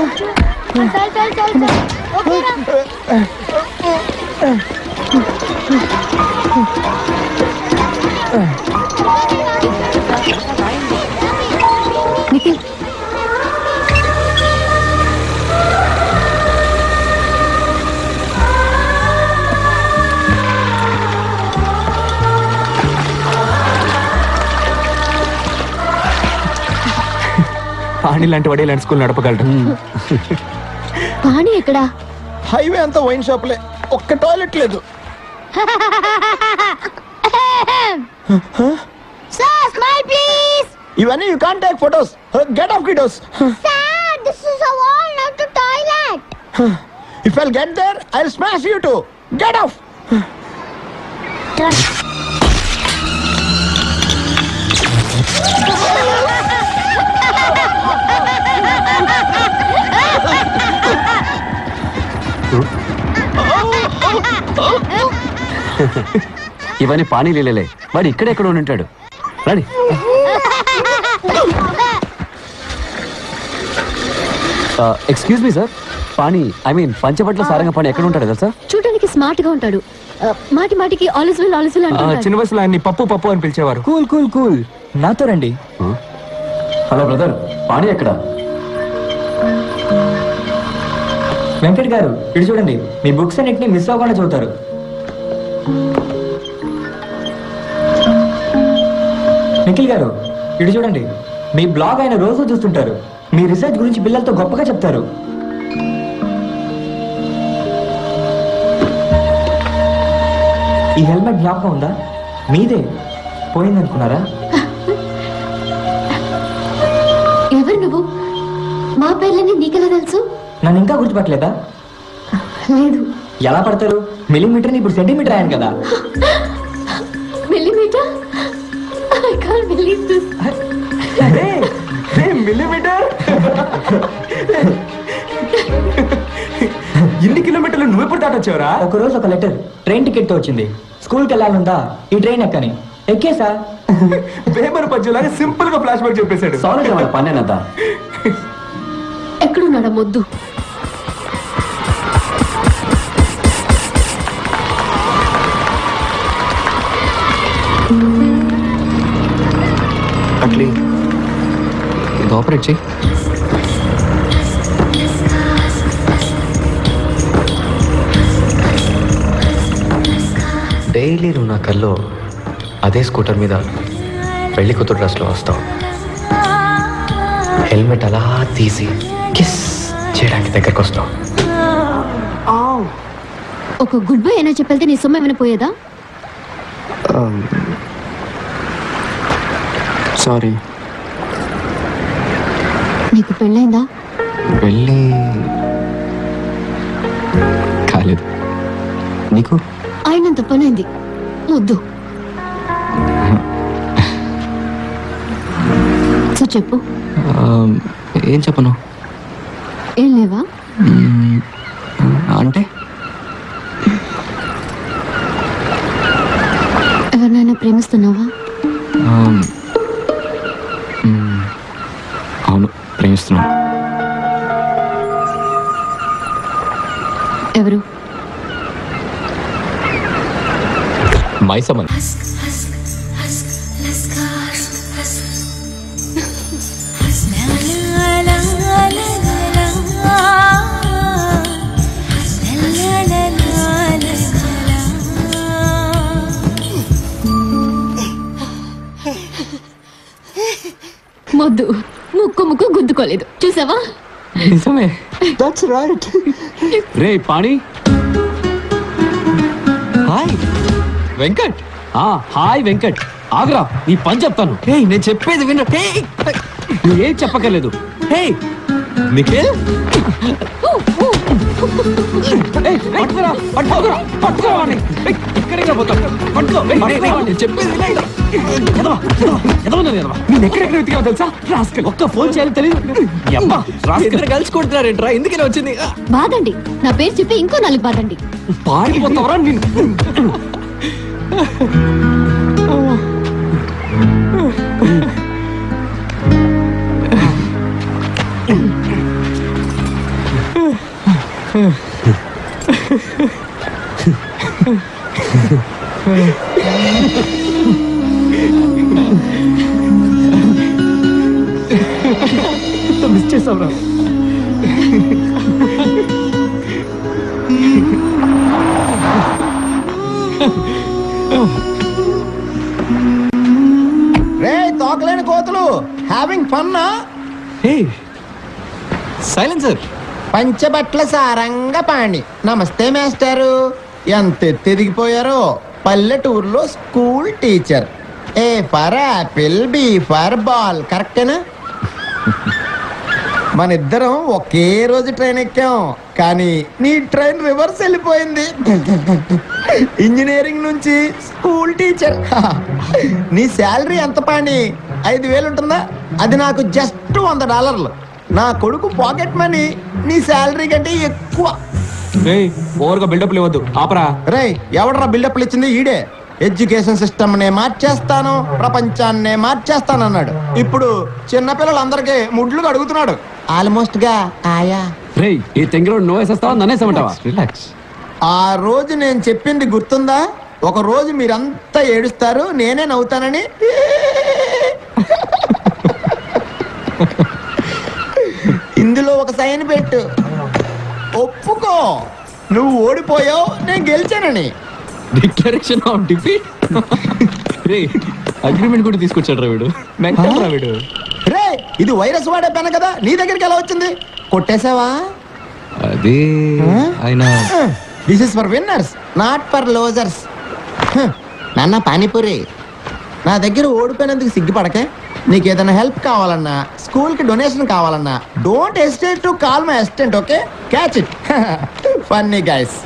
चल चल चल चल ओके ना నిఖిల్ పాణి లాంటి వాడే ఇలాంటి స్కూల్ నడపగలడు పాణి ఎక్కడా హైవే అంతా వైన్ షాప్లే ఒక్క టాయిలెట్ లేదు Sir, smile please. ఇవన్నీ you can't take photos get off kiddos Sir, this is a wall, not a toilet. If I'll get there I smash you to get off ఇవన్నీ పానీ లీలలే వాడు ఇక్కడెక్కడ ఉండి ఉంటాడు రండి excuse me sir Pani I mean Panchabatla Saranga Pani ఎక్కడ ఉంటాడు తెలుసా చూడడానికి స్మార్ట్ గా ఉంటాడు ఆ, మాటి మాటికి ఆలిస్ వెల్ ఆలిస్ వెల్ ఆ, అంటాడు చిన్న వయసులో ఆయన్ని పప్పు పప్పు అని పిలిచేవారు కూల్ కూల్ కూల్ నాతో రండి హలో బ్రదర్ పాణి ఎక్కడ వెంకట్ గారు ఇటు చూడండి మీ బుక్స్ అన్నిటిని మిస్ అవ్వకుండా చదువుతారు నిఖిల్ గారు ఇటు చూడండి మీ బ్లాగ్ ఆయన రోజు చూస్తుంటారు మీ రీసెర్చ్ గురించి పిల్లలతో గొప్పగా చెప్తారు ఈ హెల్మెట్ జ్ఞాపకం ఉందా మీదే పోయిందనుకున్నారా ఎవరు నువ్వు మా పేర్లని నీకెలా తెలుసు నన్ను ఇంకా గుర్తుపట్టలేదా లేదు ఎలా పడతారు మిల్లీమీటర్ని ఇప్పుడు సెంటీమీటర్ అయ్యాను కదా millimetre I can't believe this millimetre ఇన్ని కిలోమీటర్లు నువ్వెప్పుడు దాటొచ్చావురా ఒక రోజు ఒక లెటర్ ట్రైన్ టికెట్ తో వచ్చింది స్కూల్కి వెళ్ళాలందా ఈ ట్రైన్ ఎక్కని ఎక్కేసా పేపర్ పద్యంలాగా సింపుల్ గా ఫ్లాష్ బ్యాక్ చెప్పేశాడు సారీ వాళ్ళ పనేనద్దా ఎక్కడున్నాడా మొద్దు అట్లీ ఇది ఆపరేట్ చేయి డైలీ నువ్వు నా కల్లో అదే స్కూటర్ మీద పెళ్లి కూతురు డ్రెస్లో వస్తావు హెల్మెట్ అలా తీసి కిస్ చేయడానికి దగ్గరకు వస్తావు ఒక గుడ్ బై అయినా చెప్పెళ్తే నీ సొమ్ము ఏమైనా పోయేదా సారీ నీకు పెళ్ళైందా వెళ్ళి కాలేదు నీకు అయినంత పనైంది వద్దు సో చెప్పు ఆ, ఏం చెప్పను ఏం లేవా మ్మ్, అంటే ఎవరినైనా ప్రేమిస్తున్నావా ఆ, మ్మ్, అవును ప్రేమిస్తున్నాను ఎవరు మైసమన్ మొద్దు ముక్కు ముక్కు గుద్దుకోలేదు చూసావా నిజమే దట్స్ రైట్ రే పాణి హాయ్ వెంకట్ ఆ హాయ్ వెంకట్ ఆగ్రా నీ పని చెప్తాను హే నేను చెప్పేది విన హే నువ్వేం చెప్పక్కర్లేదు హే నిఖిల్ ఏయ్, పట్టుకురా, పట్టుకురా, పట్టుకురా వాడిని. ఏయ్, ఇక్కడికే పోతాం. పట్టుకో, ఏయ్, పట్టుకో వాడిని. చెప్పేది విను. ఎదవా, ఎదవా, ఎదవన్నాను ఎదవా. నేను ఎక్కడెక్కడ వెతికావు తెలుసా రాస్కల్ ఒక్క ఫోన్ చేయాలి తెలియదు అబ్బా రాస్కల్ ఇద్దరు కలిసి కొడుతున్నారేంట్రా ఎందుకని వచ్చింది బాదండి నా పేరు చెప్పి ఇంకో నాలుగు బాదండి పారిపోతావరా నిన్ను మిస్ చేసావురా రే తోకలేని కోతులు హ్యావింగ్ ఫన్నా హే సైలెన్సర్ పంచబట్ల సారంగ పాణి నమస్తే మాస్టారు ఎంత ఎత్తు ఎదిగిపోయారో పల్లెటూరులో school teacher A for apple B for ball కరెక్టేనా మన ఇద్దరం ఒకే రోజు ట్రైన్ ఎక్కాం కానీ నీ ట్రైన్ రివర్స్ వెళ్ళిపోయింది ఇంజనీరింగ్ నుంచి స్కూల్ టీచర్ నీ శాలరీ ఎంత పాణి ఐదు వేలు ఉంటుందా అది నాకు జస్ట్ వంద డాలర్లు నా కొడుకు పాకెట్ మనీ నీ శాలరీ కంటే ఎక్కువ రే ఓవర్గా బిల్డప్ లేవద్దు ఆపరా రేయ్ ఎవడరా బిల్డప్లు ఇచ్చింది ఈడే ఎడ్యుకేషన్ సిస్టమ్ నే మార్చేస్తాను ప్రపంచాన్నే మార్చేస్తానన్నాడు ఇప్పుడు చిన్నపిల్లలందరికీ ముడ్లు అడుగుతున్నాడు ఆల్మోస్ట్ గా ఆయా రే ఈ తెంగరోడు నువ్వు వేసేస్తావా నన్నేసామంటావా రిలాక్స్ ఆ రోజు నేను చెప్పింది గుర్తుందా ఒక రోజు మీరంతా ఏడుస్తారు నేనే నవ్వుతానని ఇందులో ఒక సైన్ పెట్టు ఒప్పుకో నువ్వు ఓడిపోయావు నేను గెలిచానని డిక్లరేషన్ ఆఫ్ డిఫీట్ రే అగ్రిమెంట్ కూడా తీసుకొచ్చాడు రా వీడు మెంటల్ రా వీడు రే ఇది వైరస్ వాడే పెన కదా నీ దగ్గరికి ఎలా వచ్చింది కొట్టేసావా అదే ఆయన this is for winners not for losers నాన్న పానీపూరి నా దగ్గర ఓడిపోయినందుకు సిగ్గుపడకే నీకు ఏదైనా హెల్ప్ కావాలన్నా స్కూల్కి డొనేషన్ కావాలన్నా don't hesitate to call my assistant okay catch it funny guys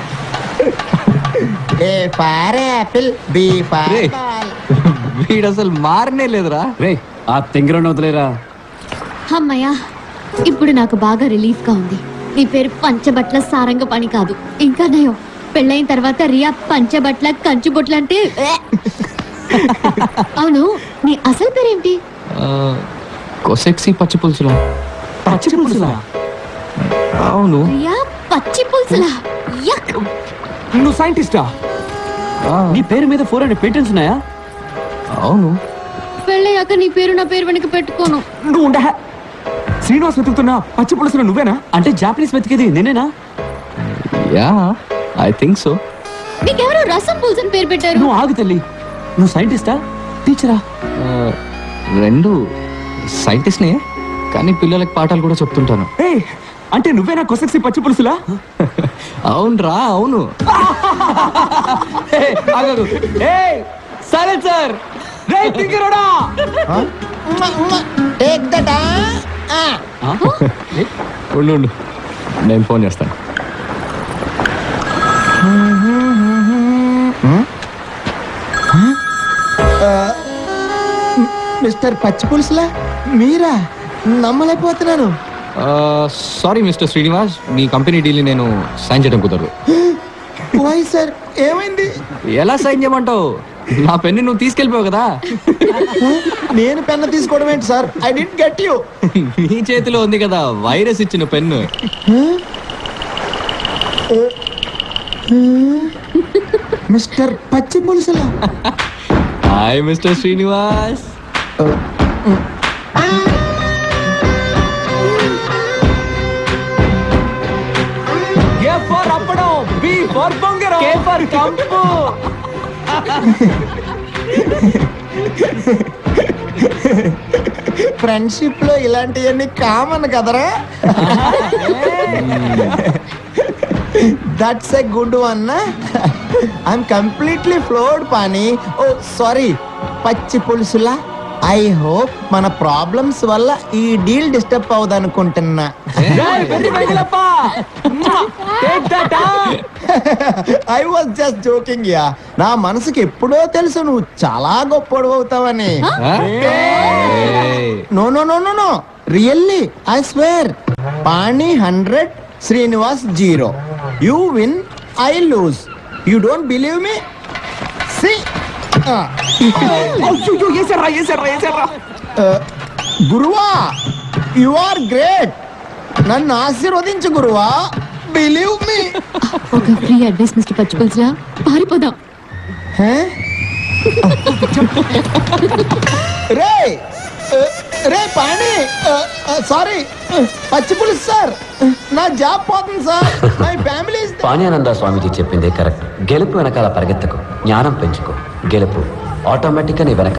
A for apple B for Hey. వీడు అసలు మారనే లేదురా రే ఆ తెంగరోడు వదిలేరా అమ్మయ్యా ఇప్పుడు నాకు బాగా రిలీఫ్ గా ఉంది నీ పేరు పంచబట్ల సారంగ పని కాదు ఇంకా నయం పెళ్ళైన తర్వాత రియా పంచబట్ల కంచుబొట్ల అంటే ఏ! అవును నీ అసలు పేరేంటి కొసెక్సీ పచ్చి పులుసులా పచ్చి పులుసులా అవును రియా పచ్చి పులుసులా యక్ నువ్వు సైంటిస్టా నీ పేరు మీద ఫోర్ హండ్రెడ్ పేటెంట్స్ ఉన్నాయా అవును పెళ్ళయ్యాక నీ పేరు నా పేరు వెనక పెట్టుకోను నువ్వు ఉండ శ్రీనివాస్ వెతుకుతున్నా పచ్చి పులుసులో నువ్వేనా అంటే జాపనీస్ వెతికేది నేనేనా యా ఐ థింక్ సో నీకెవరో రసం పులుసు అని పేరు పెట్టారు నువ్వు ఆగు తల్లి నువ్వు సైంటిస్టా టీచరా రెండు సైంటిస్ట్నే కానీ పిల్లలకి పాఠాలు కూడా చెప్తుంటాను ఏ అంటే నువ్వేనా కొసక్సి పచ్చి పులుసులా అవునరా అవును సరే సార్ రే తింగరోడా టేక్ దట్ ఉండు ఉండు నేను ఫోన్ చేస్తాను మిస్టర్ పచ్చి పులుసులా మీరా నమ్మలేకపోతున్నాను సారీ మిస్టర్ శ్రీనివాస్ మీ కంపెనీ డీల్ నేను సైన్ చేయడం కుదరదు వై సార్ ఏమైంది ఎలా సైన్ చేయమంటావు నా పెన్ను నువ్వు తీసుకెళ్ళిపోవు కదా నేను పెన్ను తీసుకోవడం ఏంటి sir I didn't get you నీ చేతిలో ఉంది కదా వైరస్ ఇచ్చిన పెన్ను మిస్టర్ పచ్చి పులుసులా hi mister Srinivas A for appadam B for bongaram K for kampu friendship లో ఇలాంటివన్నీ కామన్ కదరా that's a good one I'm completely floored Pani oh sorry పచ్చి పులుసులా ఐ హోప్ మన ప్రాబ్లమ్స్ వల్ల ఈ డీల్ డిస్టర్బ్ అవ్వదనుకుంటున్నా very Vengalappa take that I was just joking yeah నా మనసుకి ఎప్పుడో తెలుసు నువ్వు చాలా గొప్పడు అవుతావని no no no no no really I swear Pani hundred Srinivas zero you win I lose you don't believe me సి అయ్యో ఏసర్రా ఏసర్రా ఏసర్రా గురువా యు ఆర్ గ్రేట్ నన్ను ఆశీర్వదించు గురువా బిలీవ్ మీ ఒక ఫ్రీ అడ్వైస్ మిస్టర్ పచ్చి పులుసులా పారిపోదాం రే రే పాణి ఆ, సారీ పచ్చి పులుసు సార్ నా జాబ్ పోతుంది sir my family Paniyananda Swamiji చెప్పిందే కరెక్ట్ గెలుపు వెనకాల పరిగెత్తకు జ్ఞానం పెంచుకో గెలుపు ఆటోమేటిక్గా నీ వెనక